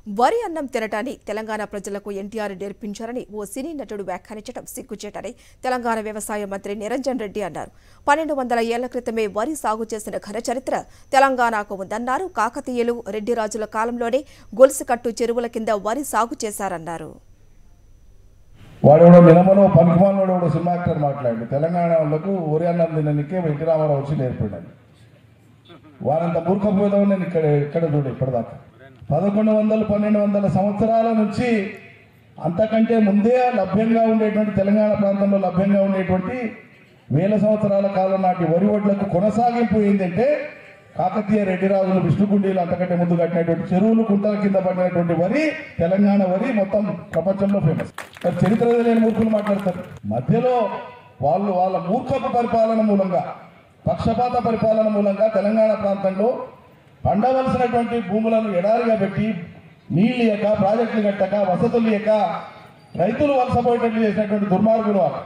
వరి అన్నం తినటాన్ని తెలంగాణ ప్రజలకు ఎన్టీఆర్ నేర్పించారని ఓ సినీ నటుడు వ్యాఖ్యానించడం సిగ్గుచేటని తెలంగాణ వ్యవసాయ మంత్రి నిరంజన్ రెడ్డి అన్నారు పన్నెండు వందల ఏళ్ల క్రితమే వరి సాగు చేసిన ఘన చరిత్ర తెలంగాణకు ఉందన్నారు కాకతీయులు రెడ్డి రాజుల కాలంలోనే గొలుసుకట్టు చెరువుల కింద వరి సాగు చేశారన్నారు వాడెవడో నిలమనో పనికిమాలినోడు ఎవడో సినిమా యాక్టర్ మాట్లాడి తెలంగాణ వాళ్ళకు ఒరి అన్నం తిననికే ఎన్టీ రామారావు వచ్చి నేర్పడాను వారంత మూర్ఖపోదాం నేను ఇక్కడ ఇక్కడ చూడ ఇప్పటిదాకా పదకొండు వందలు పన్నెండు వందల సంవత్సరాల నుంచి అంతకంటే ముందే లభ్యంగా ఉండేటువంటి తెలంగాణ ప్రాంతంలో లభ్యంగా ఉండేటువంటి వేల సంవత్సరాల కాలం నాటి వరి ఒడ్లకు కొనసాగింపు ఏంటంటే కాకతీయ రెడ్డి రాజులు విష్ణుకుండీలు అంతకంటే ముందు కట్టినటువంటి చెరువులు కుంటల కింద పడినటువంటి వరి తెలంగాణ వరి మొత్తం ప్రపంచంలో ఫేమస్ మరి చరిత్ర లేని మూర్ఖులు మాట్లాడతారు మధ్యలో వాళ్ళు వాళ్ళ మూర్ఖపు పరిపాలన మూలంగా పక్షపాత పరిపాలన మూలంగా తెలంగాణ ప్రాంతంలో పండవలసినటువంటి భూములను ఎడారిగా పెట్టి నీళ్ళు ఇయ్యక ప్రాజెక్టులు కట్టక వసతులు ఇయ్యక రైతులు వలసపోయేటట్లు చేసినటువంటి దుర్మార్గులు వాళ్ళు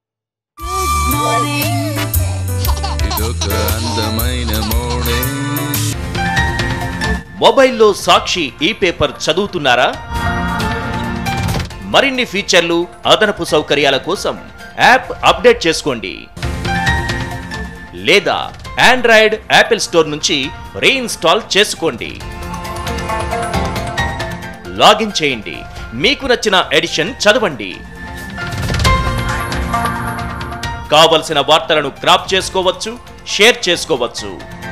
ఇదొక అందమైన మార్నింగ్ మొబైల్లో సాక్షి ఈ పేపర్ చదువుతున్నారా మరిన్ని ఫీచర్లు అదనపు సౌకర్యాల కోసం యాప్ అప్డేట్ చేసుకోండి లేదా ఆండ్రాయిడ్ యాపిల్ స్టోర్ నుంచి రీఇన్స్టాల్ చేసుకోండి లాగిన్ చేయండి మీకు నచ్చిన ఎడిషన్ చదవండి కావలసిన వార్తలను క్రాప్ చేసుకోవచ్చు షేర్ చేసుకోవచ్చు